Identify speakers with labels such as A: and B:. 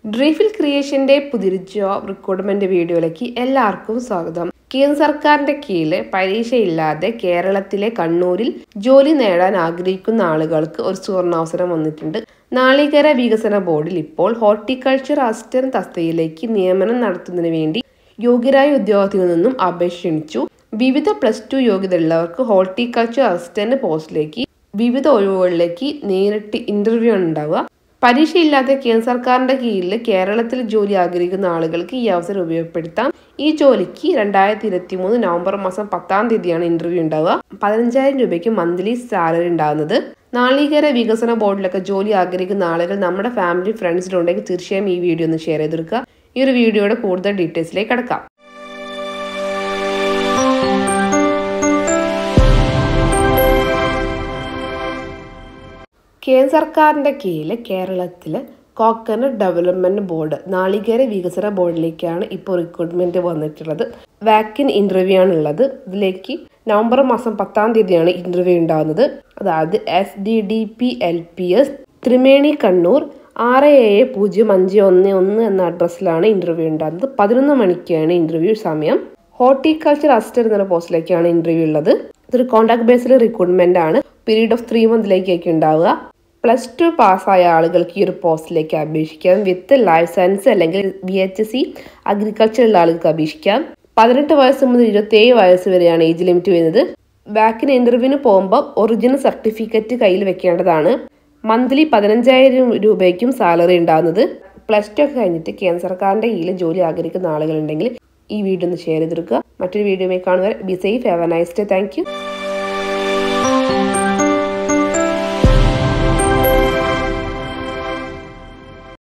A: ഡ്രീഫിൽ ക്രിയേഷന്റെ പുതിയൊരു job recruitment വീഡിയോയിലേക്ക് എല്ലാവർക്കും സ്വാഗതം കേന്ദ്ര സർക്കാരിന്റെ കീഴിൽ പരീക്ഷയില്ലാതെ കേരളത്തിലെ കണ്ണൂരിൽ ജോലി നേടാൻ ആഗ്രഹിക്കുന്ന ആളുകൾക്ക് ഒരു സുവർണാവസരം വന്നിട്ടുണ്ട് നാളികേര വികസന ബോർഡിൽ ഇപ്പോൾ ഹോർട്ടിക്കൾച്ചർ അസിസ്റ്റന്റ് തസ്തികയിലേക്ക് നിയമനം നടത്തുന്നതിന് വേണ്ടി യോഗ്യരായ ഉദ്യോഗത്തിൽ നിന്നും അപേക്ഷ ക്ഷണിച്ചു വിവിധ പ്ലസ് ടു യോഗ്യതയുള്ളവർക്ക് ഹോർട്ടിക്കൾച്ചർ അസിസ്റ്റന്റ് പോസ്റ്റിലേക്ക് വിവിധ ഒഴിവുകളിലേക്ക് നേരിട്ട് ഇന്റർവ്യൂ ആണ് ഉണ്ടാവുക പരീക്ഷയില്ലാത്ത കേന്ദ്ര സർക്കാരിന്റെ കീഴിൽ കേരളത്തിൽ ജോലി ആഗ്രഹിക്കുന്ന ആളുകൾക്ക് ഈ അവസരം ഉപയോഗപ്പെടുത്താം ഈ ജോലിക്ക് രണ്ടായിരത്തി ഇരുപത്തി മൂന്ന് നവംബർ മാസം പത്താം തീയതിയാണ് ഇന്റർവ്യൂ ഉണ്ടാവുക പതിനഞ്ചായിരം രൂപയ്ക്ക് മന്ത്ലി സാലറി ഉണ്ടാകുന്നത് നാളികേര വികസന ബോർഡിലൊക്കെ ജോലി ആഗ്രഹിക്കുന്ന ആളുകൾ നമ്മുടെ ഫാമിലി ഫ്രണ്ട്സിലുണ്ടെങ്കിൽ തീർച്ചയായും ഈ വീഡിയോ ഒന്ന് ഷെയർ ചെയ്തെടുക്കുക ഈ ഒരു വീഡിയോയുടെ കൂടുതൽ ഡീറ്റെയിൽസിലേക്ക് കടക്കാം കേന്ദ്ര സർക്കാരിന്റെ കീഴിൽ കേരളത്തിൽ കോക്കനട്ട് ഡെവലപ്മെന്റ് ബോർഡ് നാളികേര വികസന ബോർഡിലേക്കാണ് ഇപ്പോൾ റിക്രൂട്ട്മെന്റ് വന്നിട്ടുള്ളത് വാക്കിൻ ഇന്റർവ്യൂ ആണ് ഉള്ളത് ഇതിലേക്ക് നവംബർ മാസം പത്താം തീയതിയാണ് ഇന്റർവ്യൂ ഉണ്ടാകുന്നത് അതായത് S D D P L P S ത്രിമേണി കണ്ണൂർ ആറ് ഏഴ് പൂജ്യം അഞ്ച് ഒന്ന് ഒന്ന് എന്ന അഡ്രസ്സിലാണ് ഇന്റർവ്യൂ ഉണ്ടാകുന്നത് പതിനൊന്ന് മണിക്കാണ് ഇന്റർവ്യൂ സമയം ഹോർട്ടിക്കൾച്ചർ അസിസ്റ്റന്റ് എന്ന പോസ്റ്റിലേക്കാണ് ഇന്റർവ്യൂ ഉള്ളത് ഇതൊരു കോൺടാക്ട് ബേസ്ഡ് റിക്രൂട്ട്മെന്റ് ആണ് പീരീഡ് ഓഫ് ത്രീ മന്തിലേക്കൊക്കെ ഉണ്ടാവുക പ്ലസ് ടു പാസ്സായ ആളുകൾക്ക് ഈ ഒരു പോസ്റ്റിലേക്ക് അപേക്ഷിക്കാം വിത്ത് ലൈഫ് സയൻസ് അല്ലെങ്കിൽ ബി എച്ച് സി അഗ്രികൾച്ചർ ഉള്ള ആളുകൾക്ക് അപേക്ഷിക്കാം പതിനെട്ട് വയസ്സ് മുതൽ ഇരുപത്തേഴ് വയസ്സ് വരെയാണ് ഏജ് ലിമിറ്റ് വരുന്നത് ബാക്കിന് ഇന്റർവ്യൂവിന് പോകുമ്പോൾ ഒറിജിനൽ സർട്ടിഫിക്കറ്റ് കയ്യിൽ വെക്കേണ്ടതാണ് മന്ത്ലി പതിനഞ്ചായിരം രൂപയ്ക്കും സാലറി ഉണ്ടാകുന്നത് പ്ലസ് ടു ഒക്കെ കഴിഞ്ഞിട്ട് കേന്ദ്ര സർക്കാരിന്റെ കീഴിൽ ജോലി ആഗ്രഹിക്കുന്ന ആളുകളുണ്ടെങ്കിൽ ഈ വീഡിയോ ഒന്ന് ഷെയർ ചെയ്തെടുക്കുക മറ്റൊരു വീഡിയോയിൽ കാണുക be safe have a nice day thank U